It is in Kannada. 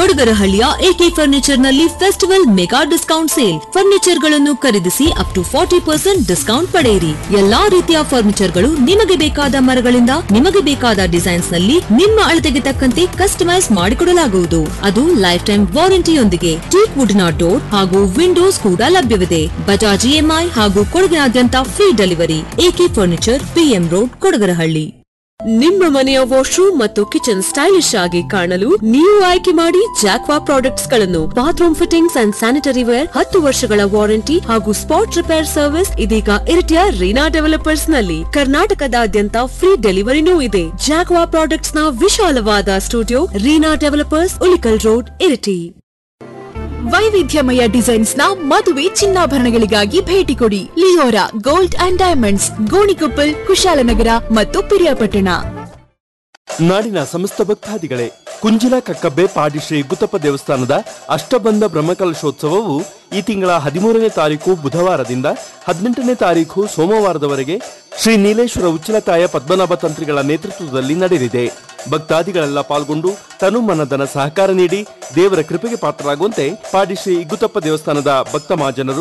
ಕೊಡಗರಹಳ್ಳಿಯ ಎಕೆ ಫರ್ನಿಚರ್ ನಲ್ಲಿ festival mega discount sale furniture ಗಳನ್ನು ಖರೀದಿಸಿ up to forty percent discount ಪಡೆಯಿರಿ ಎಲ್ಲಾ ರೀತಿಯ ಫರ್ನಿಚರ್ ಗಳು ನಿಮಗೆ ಬೇಕಾದ ಮರಗಳಿಂದ ನಿಮಗೆ ಬೇಕಾದ ಡಿಸೈನ್ಸ್ ನಲ್ಲಿ ನಿಮ್ಮ ಅಳತೆಗೆ ತಕ್ಕಂತೆ ಕಸ್ಟಮೈಸ್ ಮಾಡಿಕೊಡಲಾಗುವುದು ಅದು ಲೈಫ್ ಟೈಮ್ ವಾರಂಟಿಯೊಂದಿಗೆ ಟೀಕ್ ವುಡ್ನ ಡೋರ್ ಹಾಗೂ ವಿಂಡೋಸ್ ಕೂಡ ಲಭ್ಯವಿದೆ ಬಜಾಜ್ ಇಎಂಐ ಹಾಗೂ ಕೊಡಗಿನಾದ್ಯಂತ free delivery AK furniture PM road Kodagarahalli ನಿಮ್ಮ ಮನೆಯ ವಾಶ್ರೂಮ್ ಮತ್ತು ಕಿಚನ್ ಸ್ಟೈಲಿಶ್ ಆಗಿ ಕಾಣಲು ನೀವು ಆಯ್ಕೆ ಮಾಡಿ ಜಾಕ್ವಾ ಪ್ರಾಡಕ್ಟ್ಸ್ ಗಳನ್ನು bathroom fittings and sanitary ware ಹತ್ತು ವರ್ಷಗಳ ವಾರಂಟಿ ಹಾಗೂ ಸ್ಪಾಟ್ ರಿಪೇರ್ ಸರ್ವಿಸ್ ಇದೀಗ ಇರಿಟಿಯ ರೀನಾ ಡೆವಲಪರ್ಸ್ ನಲ್ಲಿ ಕರ್ನಾಟಕದಾದ್ಯಂತ ಫ್ರೀ ಡೆಲಿವರಿನೂ ಇದೆ ಜಾಕ್ವಾ ಪ್ರಾಡಕ್ಟ್ಸ್ ನ ವಿಶಾಲವಾದ studio Reena developers Ulikkal road Iritty ವೈವಿಧ್ಯಮಯ ಡಿಸೈನ್ಸ್ ನ ಮದುವೆ ಚಿನ್ನಾಭರಣಗಳಿಗಾಗಿ ಭೇಟಿ ಕೊಡಿ Leora gold and diamonds Gonikoppal Kushalnagar ಮತ್ತು ಪಿರಿಯಾಪಟ್ಟಣ ನಾಡಿನ ಸಮಸ್ತ ಭಕ್ತಾದಿಗಳೇ ಕುಂಜಿಲ ಕಕ್ಕಬ್ಬೆ ಪಾಡಿ ಶ್ರೀ ಗುತ್ತಪ್ಪ ದೇವಸ್ಥಾನದ ಅಷ್ಟಬಂಧ ಬ್ರಹ್ಮಕಲಶೋತ್ಸವವು ಈ ತಿಂಗಳ ಹದಿಮೂರನೇ ತಾರೀಕು ಬುಧವಾರದಿಂದ ಹದಿನೆಂಟನೇ ತಾರೀಕು ಸೋಮವಾರದವರೆಗೆ ಶ್ರೀ ನೀಲೇಶ್ವರ ಉಚ್ಚಿಲತಾಯ ಪದ್ಮನಾಭ ತಂತ್ರಿಗಳ ನೇತೃತ್ವದಲ್ಲಿ ನಡೆಯಲಿದೆ ಭಕ್ತಾದಿಗಳೆಲ್ಲ ಪಾಲ್ಗೊಂಡು ತನು ಮನದನ ಸಹಕಾರ ನೀಡಿ ದೇವರ ಕೃಪೆಗೆ ಪಾತ್ರರಾಗುವಂತೆ ಪಾಡಿ ಶ್ರೀ ಗುತ್ತಪ್ಪ ದೇವಸ್ಥಾನದ ಭಕ್ತ ಮಹಾಜನರು